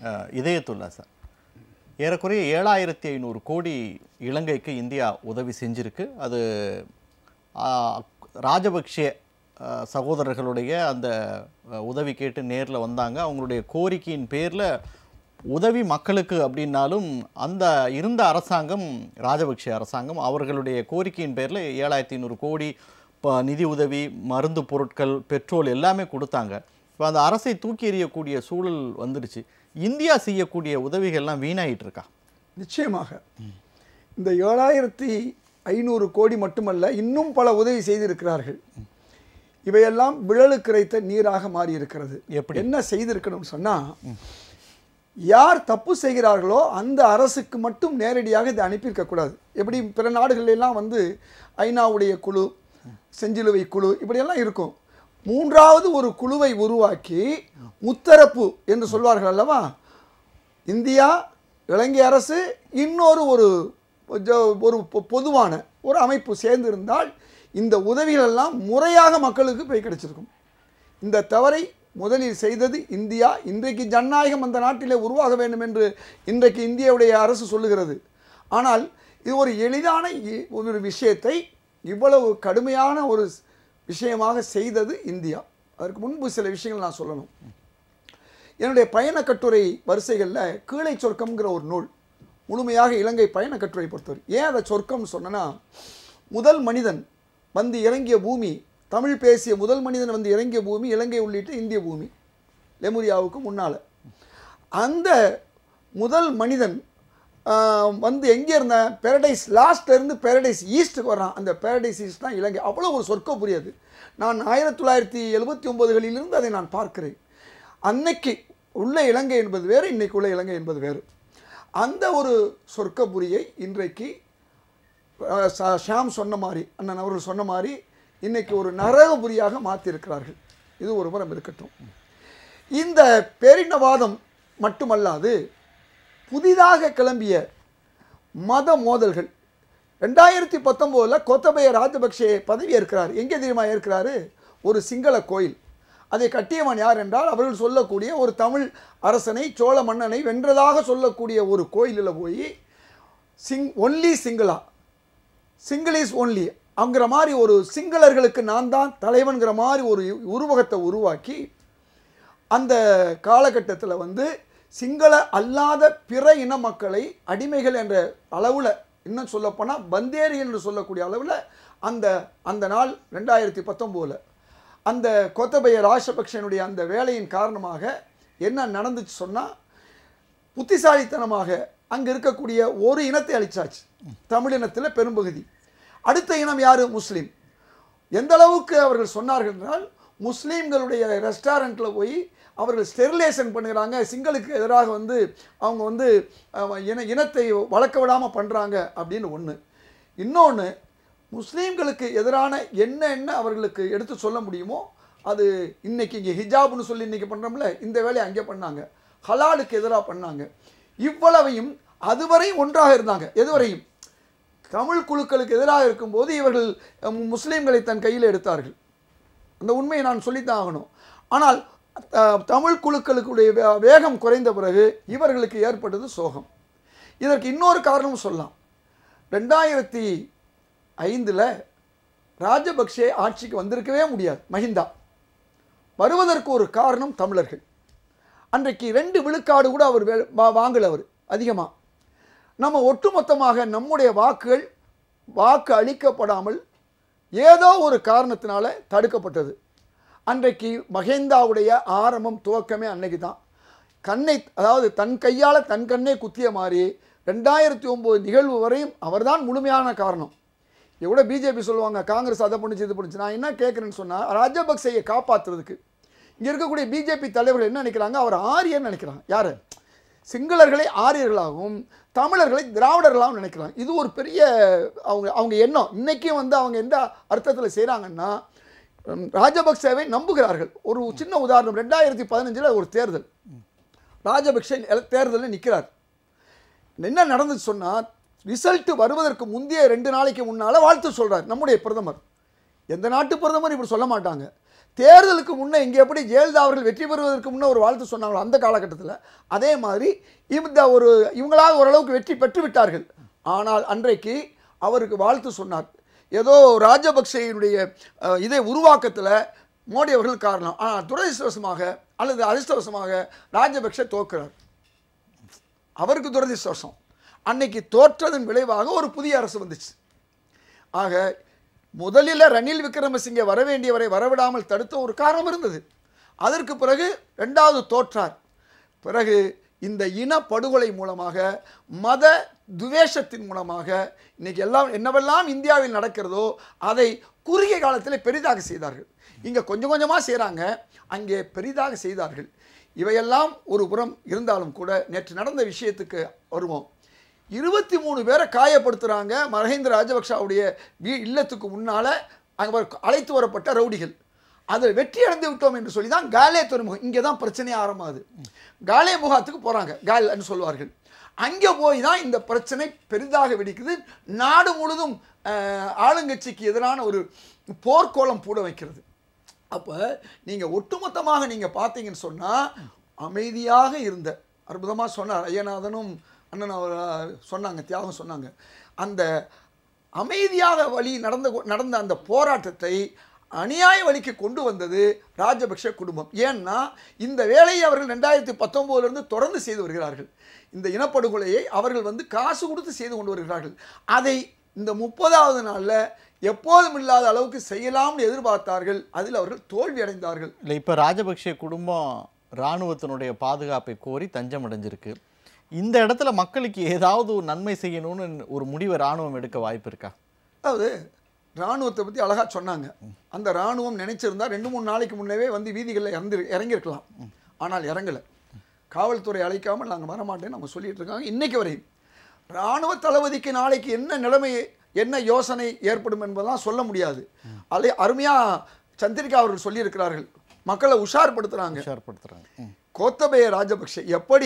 அஹ், இதயத்துல்லா sir ஏறக்குறைய ஏழாயிரத்தி ஐநூறு கோடி இலங்கைக்கு இந்தியா உதவி செஞ்சிருக்கு அது ஆஹ், ராஜபக்ஷே ஆஹ், சகோதரர்களுடைய அந்த அஹ், உதவி கேட்டு நேரில் வந்தாங்க அவங்களுடைய கோரிக்கையின் பேரில் உதவி மக்களுக்கு அப்படின்னாலும் அந்த இருந்த அரசாங்கம் ராஜபக்ஷே அரசாங்கம் அவர்களுடைய கோரிக்கையின் பேரில் ஏழாயிரத்தி ஐநூறு கோடி இப்போ நிதி உதவி மருந்து பொருட்கள் பெட்ரோல் எல்லாமே கொடுத்தாங்க இப்போ அந்த அரசை தூக்கி எறியக்கூடிய சூழல் வந்துடுச்சு இந்தியா செய்யக்கூடிய உதவிகள்லாம் வீணாயிட்டு இருக்கா நிச்சயமாக இந்த ஏழாயிரத்தி ஐநூறு கோடி மட்டுமல்ல இன்னும் பல உதவி செய்திருக்கிறார்கள் இவையெல்லாம் விழலுக்கு இறைத்த நீராக மாறி இருக்கிறது எப்படி? என்ன செய்திருக்கணும்னு சொன்னா யார் தப்பு செய்கிறார்களோ அந்த அரசுக்கு மட்டும் நேரடியாக இதை அனுப்பியிருக்க கூடாது எப்படி பிற நாடுகள்ல எல்லாம் வந்து ஐநாவுடைய குழு செஞ்சிலுவை குழு இப்படியெல்லாம் இருக்கும் மூன்றாவது ஒரு குழுவை உருவாக்கி முத்தரப்பு என்று சொல்வார்கள் அல்லவா இந்தியா இலங்கை அரசு இன்னொரு ஒரு ஜ- ஒரு பொ- பொதுவான ஒரு அமைப்பு சேர்ந்திருந்தால் இந்த உதவிகள் எல்லாம் முறையாக மக்களுக்கு போய் கிடைச்சிருக்கும் இந்த தவறை முதலில் செய்தது இந்தியா இன்றைக்கு ஜனநாயகம் அந்த நாட்டிலே உருவாக வேண்டும் என்று இன்றைக்கு இந்தியாவுடைய அரசு சொல்லுகிறது ஆனால் இது ஒரு எளிதான இ- ஒரு விஷயத்தை இவ்வளவு கடுமையான ஒரு விஷயமாக செய்தது இந்தியா அதற்கு முன்பு சில விஷயங்கள் நான் சொல்லணும் என்னுடைய பயண கட்டுரை வரிசைகளில் கீழை சொர்க்கம்ங்கிற ஒரு நூல் முழுமையாக இலங்கை பயண கட்டுரை பொறுத்தவரை ஏன் அதை சொர்க்கம்னு சொன்னேன்னா முதல் மனிதன் வந்து இறங்கிய பூமி தமிழ் பேசிய முதல் மனிதன் வந்து இறங்கிய பூமி இலங்கை உள்ளிட்ட இந்திய பூமி லெமுரியாவுக்கு முன்னால் அந்த முதல் மனிதன் ஆஹ், வந்து எங்கே இருந்தான் பேரடைஸ் லாஸ்ட்ல இருந்து பேரடைஸ் ஈஸ்ட்டுக்கு வர்றான் அந்த பேரடைஸ் ஈஸ்ட் தான் இலங்கை அவ்வளோ ஒரு சொர்க்கம் புரியாது நான் ஆயிரத்தி தொள்ளாயிரத்தி எழுபத்தி ஒன்பதுகளிலிருந்து அதை நான் பார்க்கிறேன் அன்னைக்கு உள்ள இலங்கை என்பது வேறு இன்னைக்கு உள்ள இலங்கை என்பது வேறு அந்த ஒரு சொர்க்கபுரியை இன்றைக்கு அஹ், ச- ஷாம் சொன்ன மாதிரி அண்ணன் அவர்கள் சொன்ன மாதிரி இன்னைக்கு ஒரு நரகபுரியாக மாற்றியிருக்கிறார்கள் இது ஒரு புறம் இருக்கட்டும் இந்த பேரினவாதம் மட்டுமல்லாது புதிதாக கிளம்பிய மத மோதல்கள் ரெண்டாயிரத்தி பத்தொம்போதில் கோத்தபய ராஜபக்ஷே பதவி ஏற்கிறார் எங்கே தெரியுமா ஏற்கிறாரு ஒரு சிங்கள கோயில் அதை கட்டியவன் யார் என்றால் அவர்கள் சொல்லக்கூடிய ஒரு தமிழ் அரசனை சோழ மன்னனை வென்றதாக சொல்லக்கூடிய ஒரு கோயிலில் போய் சிங் only Sinhala single is only அங்கிற மாதிரி ஒரு சிங்களர்களுக்கு நான் தான் தலைவன்கிற மாதிரி ஒரு உருவகத்தை உருவாக்கி அந்த காலகட்டத்தில் வந்து சிங்கள அல்லாத பிற இன மக்களை அடிமைகள் என்ற அளவில் இன்னும் சொல்லப்போனால் பந்தேரிகள் என்று சொல்லக்கூடிய அளவில் அந்த அந்த நாள் ரெண்டாயிரத்தி பத்தொம்போதில் அந்த கோத்தபய ராஜபக்ஷனுடைய அந்த வேலையின் காரணமாக என்ன நடந்துச்சு சொன்னால் புத்திசாலித்தனமாக அங்கே இருக்கக்கூடிய ஒரு இனத்தை அழிச்சாச்சு தமிழினத்தில் பெரும்பகுதி அடுத்த இனம் யார் முஸ்லீம் எந்த அளவுக்கு அவர்கள் சொன்னார்கள் என்றால் முஸ்லீம்களுடைய ரெஸ்டாரண்ட்டில் போய் அவர்கள் ஸ்டெரிலேஷன் பண்ணுகிறாங்க சிங்களுக்கு எதிராக வந்து அவங்க வந்து அஹ், இன இனத்தை வளர்க்க விடாமல் பண்ணுறாங்க அப்படின்னு ஒன்று இன்னொன்று முஸ்லீம்களுக்கு எதிரான என்ன என்ன அவர்களுக்கு எடுத்து சொல்ல முடியுமோ அது இன்னைக்கு இங்கே ஹிஜாப்னு சொல்லி இன்னைக்கு பண்ணுறோம்ல இந்த வேலையை அங்கே பண்ணாங்க ஹலாலுக்கு எதிராக பண்ணாங்க இவ்வளவையும் அதுவரை ஒன்றாக இருந்தாங்க எதுவரையும் தமிழ் குழுக்களுக்கு எதிராக இருக்கும்போது இவர்கள் அஹ், முஸ்லீம்களை தன் கையில் எடுத்தார்கள் அந்த உண்மையை நான் சொல்லித்தான் ஆகணும் ஆனால் அஹ், தமிழ் குழுக்களுக்குடைய வே- வேகம் குறைந்த பிறகு இவர்களுக்கு ஏற்பட்டது சோகம் இதற்கு இன்னொரு காரணமும் சொல்லலாம் ரெண்டாயிரத்தி ஐந்தில் ராஜபக்ஷே ஆட்சிக்கு வந்திருக்கவே முடியாது மஹிந்தா வருவதற்கு ஒரு காரணம் தமிழர்கள் அன்றைக்கு ரெண்டு விழுக்காடு கூட அவர் வே- வா- வாங்கல அவர் அதிகமாக நம்ம ஒட்டுமொத்தமாக நம்முடைய வாக்குகள் வாக்கு அளிக்கப்படாமல் ஏதோ ஒரு காரணத்தினால தடுக்கப்பட்டது அன்றைக்கு மகேந்தாவுடைய ஆரம்பம் துவக்கமே அன்னைக்கு தான் கண்ணை அதாவது தன் கையால் தன் கண்ணை குத்திய மாதிரி ரெண்டாயிரத்தி ஒம்பது நிகழ்வு வரையும் அவர்தான் முழுமையான காரணம் இது கூட பிஜேபி சொல்லுவாங்க காங்கிரஸ் அதை பண்ணுச்சு இது பண்ணுச்சு நான் என்ன கேட்குறேன்னு சொன்னால் ராஜபக்சேயை காப்பாற்றுறதுக்கு இங்கே இருக்கக்கூடிய பிஜேபி தலைவர்கள் என்ன நினைக்கிறாங்க அவர் ஆரியன்னு நினைக்கிறாங்க யார் சிங்களர்களை ஆரியர்களாகவும் தமிழர்களை திராவிடர்களாகவும் நினைக்கிறாங்க இது ஒரு பெரிய அவங்க அவங்க எண்ணம் இன்றைக்கும் வந்து அவங்க எந்த அர்த்தத்தில் செய்கிறாங்கன்னா உம், ராஜபக்சேவை நம்புகிறார்கள் ஒரு சின்ன உதாரணம் ரெண்டாயிரத்தி பதினஞ்சில் ஒரு தேர்தல் ராஜபக்சே எல- தேர்தலில் நிற்கிறார் என்ன நடந்துச்சு சொன்னால் ரிசல்ட் வருவதற்கு முந்தைய ரெண்டு நாளைக்கு முன்னால் வாழ்த்து சொல்கிறார் நம்முடைய பிரதமர் எந்த நாட்டு பிரதமர் இப்படி சொல்ல மாட்டாங்க தேர்தலுக்கு முன்னே இங்கே எப்படி ஜெயலலிதா அவர்கள் வெற்றி பெறுவதற்கு முன்னே ஒரு வாழ்த்து சொன்னாங்களோ அந்த காலகட்டத்தில் அதே மாதிரி இந்த ஒரு இவங்களாக ஓரளவுக்கு வெற்றி பெற்று விட்டார்கள் ஆனால் அன்றைக்கு அவருக்கு வாழ்த்து சொன்னார் ஏதோ ராஜபக்சேயினுடைய அஹ், இதை உருவாக்கத்தில் மோடி அவர்கள் காரணம் ஆனால் துரதிருஷ்டவசமாக அல்லது அதிர்ஷ்டவசமாக ராஜபக்சே தோற்கிறார் அவருக்கு துரதிர்ஷ்டவசம் அன்னைக்கு தோற்றதன் விளைவாக ஒரு புதிய அரசு வந்துச்சு ஆக முதலில் ரணில் விக்ரமசிங்கே வர வேண்டியவரை வரவிடாமல் தடுத்த ஒரு காரணம் இருந்தது அதற்கு பிறகு ரெண்டாவது தோற்றார் பிறகு இந்த இன படுகொலை மூலமாக மத துவேஷத்தின் மூலமாக இன்னைக்கு எல்லாம் என்னவெல்லாம் இந்தியாவில் நடக்கிறதோ அதை குறுகிய காலத்தில் பெரிதாக செய்தார்கள் இங்கே கொஞ்சம் கொஞ்சமாக செய்கிறாங்க அங்கே பெரிதாக செய்தார்கள் இவையெல்லாம் ஒரு புறம் இருந்தாலும் கூட நேற்று நடந்த விஷயத்துக்கு வருவோம் இருபத்தி மூணு பேரை காயப்படுத்துகிறாங்க மகேந்திர ராஜபக்ஷாவுடைய வீ இல்லத்துக்கு முன்னால் அங்கே அழைத்து வரப்பட்ட ரவுடிகள் அதில் வெற்றி அடைந்து விட்டோம் என்று சொல்லி தான் காலே துறைமுகம் இங்கே தான் பிரச்சனையே ஆரம்பமாகுது காலே முகாத்துக்கு போகிறாங்க கால்னு சொல்வார்கள் அங்கே போய் தான் இந்த பிரச்சனை பெரிதாக வெடிக்குது நாடு முழுதும் அஹ், ஆளுங்கட்சிக்கு எதிரான ஒரு போர்க்கோலம் பூட வைக்கிறது அப்போ நீங்கள் ஒட்டுமொத்தமாக நீங்கள் பார்த்தீங்கன்னு சொன்னால் அமைதியாக இருந்த அற்புதமாக சொன்னார் ஐயநாதனும் அண்ணன் அவர் அஹ், சொன்னாங்க தியாகம் சொன்னாங்க அந்த அமைதியாக வழி நடந்த நடந்த அந்த போராட்டத்தை அநியாய வழிக்கு கொண்டு வந்தது ராஜபக்ஷ குடும்பம் ஏன்னா இந்த வேலையை அவர்கள் ரெண்டாயிரத்தி பத்தொம்போதுலேருந்து தொடர்ந்து செய்து வருகிறார்கள் இந்த இனப்படுகொலையை அவர்கள் வந்து காசு கொடுத்து செய்து கொண்டு வருகிறார்கள் அதை இந்த முப்பதாவது நாளில் எப்போதும் இல்லாத அளவுக்கு செய்யலாம்னு எதிர்பார்த்தார்கள் அதில் அவர்கள் தோல்வி அடைந்தார்கள் இல்லை இப்போ ராஜபக்ஷ குடும்பம் இராணுவத்தினுடைய பாதுகாப்பை கோரி தஞ்சம் அடைஞ்சிருக்கு இந்த இடத்துல மக்களுக்கு ஏதாவது ஒரு நன்மை செய்யணும்னு ஒரு முடிவை ராணுவம் எடுக்க வாய்ப்பு இருக்கா அதாவது இராணுவத்தை பற்றி அழகாக சொன்னாங்க அந்த இராணுவம் நினைச்சிருந்தா ரெண்டு மூணு நாளைக்கு முன்னவே வந்து வீதிகளில் இறந்து இறங்கியிருக்கலாம் ஆனால் இறங்கலை காவல்துறை அழைக்காமல் நாங்கள் வரமாட்டேன்னு அவங்க சொல்லிட்டு இருக்காங்க இன்னைக்கு வரையும் இராணுவ தளபதிக்கு நாளைக்கு என்ன நிலைமை என்ன யோசனை ஏற்படும் என்பதெல்லாம் சொல்ல முடியாது அதை அருமையாக சந்திரிகா அவர்கள் சொல்லியிருக்கிறார்கள் மக்களை உஷார்படுத்துகிறாங்க உஷார்படுத்துறாங்க ம். கோத்தபய ராஜபக்ஷ எப்படி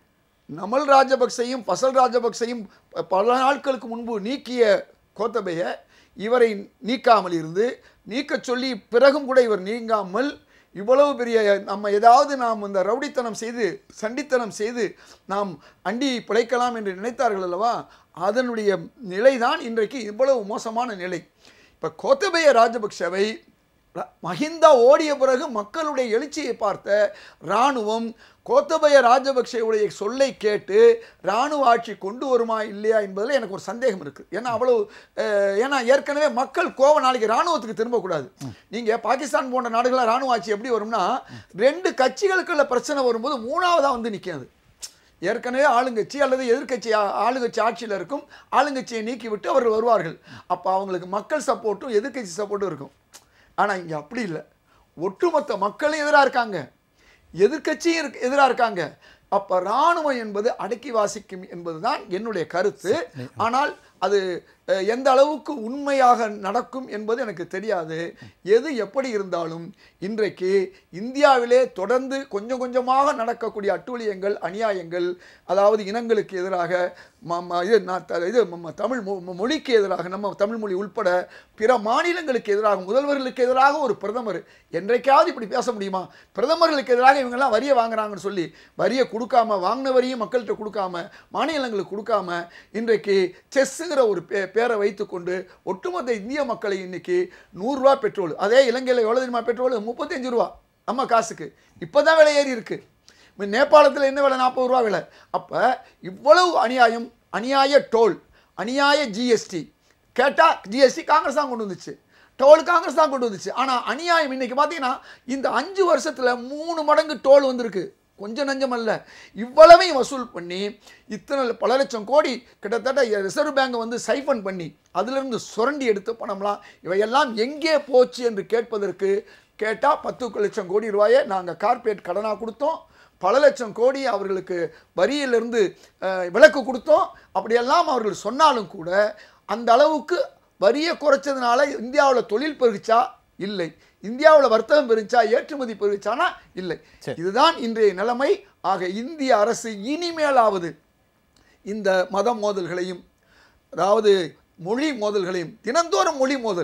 நமல் ராஜபக்சையும் பசல் ராஜபக்சையும் ப- பல நாட்களுக்கு முன்பு நீக்கிய கோத்தபய இவரை நீக்காமல் இருந்து நீக்கச் சொல்லி பிறகும் கூட இவர் நீங்காமல் இவ்வளவு பெரிய நம்ம ஏதாவது நாம் இந்த ரவுடித்தனம் செய்து சண்டித்தனம் செய்து நாம் அண்டி பிழைக்கலாம் என்று நினைத்தார்கள் அல்லவா அதனுடைய நிலைதான் இன்றைக்கு இவ்வளவு மோசமான நிலை இப்போ கோத்தபய ராஜபக்ஷவை ர- மஹிந்தா ஓடிய பிறகு மக்களுடைய எழுச்சியை பார்த்த இராணுவம் கோத்தபய ராஜபக்சேவுடைய சொல்லை கேட்டு இராணுவ ஆட்சி கொண்டு வருமா இல்லையா என்பதில் எனக்கு ஒரு சந்தேகம் இருக்குது ஏன்னா அவ்வளவு அஹ், ஏன்னா ஏற்கனவே மக்கள் கோவம் நாளைக்கு இராணுவத்துக்கு திரும்பக்கூடாது நீங்கள் பாகிஸ்தான் போன்ற நாடுகளில் இராணுவ ஆட்சி எப்படி வரும்னா ரெண்டு கட்சிகளுக்குள்ள பிரச்சனை வரும்போது மூணாவதாக வந்து நிற்காது ஏற்கனவே ஆளுங்கட்சி அல்லது எதிர்க்கட்சி ஆ- ஆளுங்கட்சி ஆட்சியில் இருக்கும் ஆளுங்கட்சியை நீக்கிவிட்டு அவர்கள் வருவார்கள் அப்போ அவங்களுக்கு மக்கள் சப்போர்ட்டும் எதிர்க்கட்சி சப்போர்ட்டும் இருக்கும் ஆனால் இங்கே அப்படி இல்லை ஒட்டுமொத்த மக்களும் எதிராக இருக்காங்க எதிர்க்கட்சியும் இருக்கு எதிராக இருக்காங்க அப்போ இராணுவம் என்பது அடக்கி வாசிக்கும் என்பதுதான் என்னுடைய கருத்து ஆனால் அது அஹ், எந்த அளவுக்கு உண்மையாக நடக்கும் என்பது எனக்கு தெரியாது எது எப்படி இருந்தாலும் இன்றைக்கு இந்தியாவிலே தொடர்ந்து கொஞ்சம் கொஞ்சமாக நடக்கக்கூடிய அட்டூழியங்கள் அநியாயங்கள் அதாவது இனங்களுக்கு எதிராக ம- ம- இது நான் த- இது ம- தமிழ் மொ- மொ- மொழிக்கு எதிராக நம்ம தமிழ் மொழி உட்பட பிற மாநிலங்களுக்கு எதிராக முதல்வர்களுக்கு எதிராக ஒரு பிரதமர் என்றைக்காவது இப்படி பேச முடியுமா பிரதமர்களுக்கு எதிராக இவங்கெல்லாம் வரியை வாங்குறாங்கன்னு சொல்லி வரியை கொடுக்காம வாங்கின வரியும் மக்கள்கிட்ட கொடுக்காம மாநிலங்களுக்கு கொடுக்காம இன்றைக்கு செஸ்ஸுங்கிற ஒரு பே பேரை வைத்துக்கொண்டு ஒட்டுமொத்த இந்திய மக்களை இன்னைக்கு நூறுரூவா பெட்ரோல் அதே இலங்கையில் எவ்வளோ தெரியுமா பெட்ரோல் முப்பத்தஞ்சு ரூபா நம்ம காசுக்கு இப்போ தான் விலை ஏறி இருக்கு நேபாளத்தில் என்ன விலை நாற்பது ரூபா விலை அப்போ இவ்வளவு அநியாயம் அநியாய டோல் அநியாய ஜிஎஸ்டி கேட்டால் ஜிஎஸ்டி காங்கிரஸ் தான் கொண்டு வந்துச்சு டோல் காங்கிரஸ் தான் கொண்டு வந்துச்சு ஆனால் அநியாயம் இன்னைக்கு பார்த்தீங்கன்னா இந்த அஞ்சு வருஷத்தில் மூணு மடங்கு டோல் வந்திருக்கு கொஞ்சம் நஞ்சம் அல்ல இவ்வளவையும் வசூல் பண்ணி இத்தனை பல லட்சம் கோடி கிட்டத்தட்ட ரிசர்வ் பேங்கை வந்து சைஃபன் பண்ணி அதிலிருந்து சுரண்டி எடுத்த பணம்லாம் இவையெல்லாம் எங்கே போச்சு என்று கேட்பதற்கு கேட்டால் பத்து லட்சம் கோடி ரூபாயை நாங்கள் கார்ப்பரேட் கடனாக கொடுத்தோம் பல லட்சம் கோடி அவர்களுக்கு வரியிலிருந்து அஹ், விலக்கு கொடுத்தோம் அப்படியெல்லாம் அவர்கள் சொன்னாலும் கூட அந்த அளவுக்கு வரியை குறைச்சதுனால இந்தியாவில் தொழில் பெருகிச்சா இல்லை இந்தியாவில் வர்த்தகம் பெருச்சா ஏற்றுமதி பெருகிச்சானா இல்லை சரி. இதுதான் இன்றைய நிலைமை ஆக இந்திய அரசு இனிமேலாவது இந்த மத மோதல்களையும் அதாவது மொழி மோதல்களையும் தினந்தோறும் மொழி மோதல்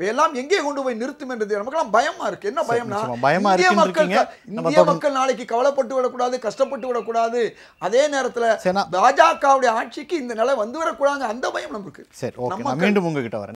இவையெல்லாம் எங்கே கொண்டு போய் நிறுத்தும் என்றது நமக்கெல்லாம் பயமா இருக்கு என்ன பயம்னா நிச்சயமா. பயமா இந்திய இருக்குன்னு மக்கள் இருக்கீங்க. நம்ம இந்திய தொடர்ந்து- மக்கள் நாளைக்கு கவலைப்பட்டு விடக்கூடாது கஷ்டப்பட்டு விடக்கூடாது அதே நேரத்துல சரி, நான்- பாஜகவுடைய ஆட்சிக்கு இந்த நிலை வந்து வரக்கூடாது அந்த பயம் நமக்கு சரி ஓகே நம்ம நான் மீண்டும் உங்ககிட்ட வரேன்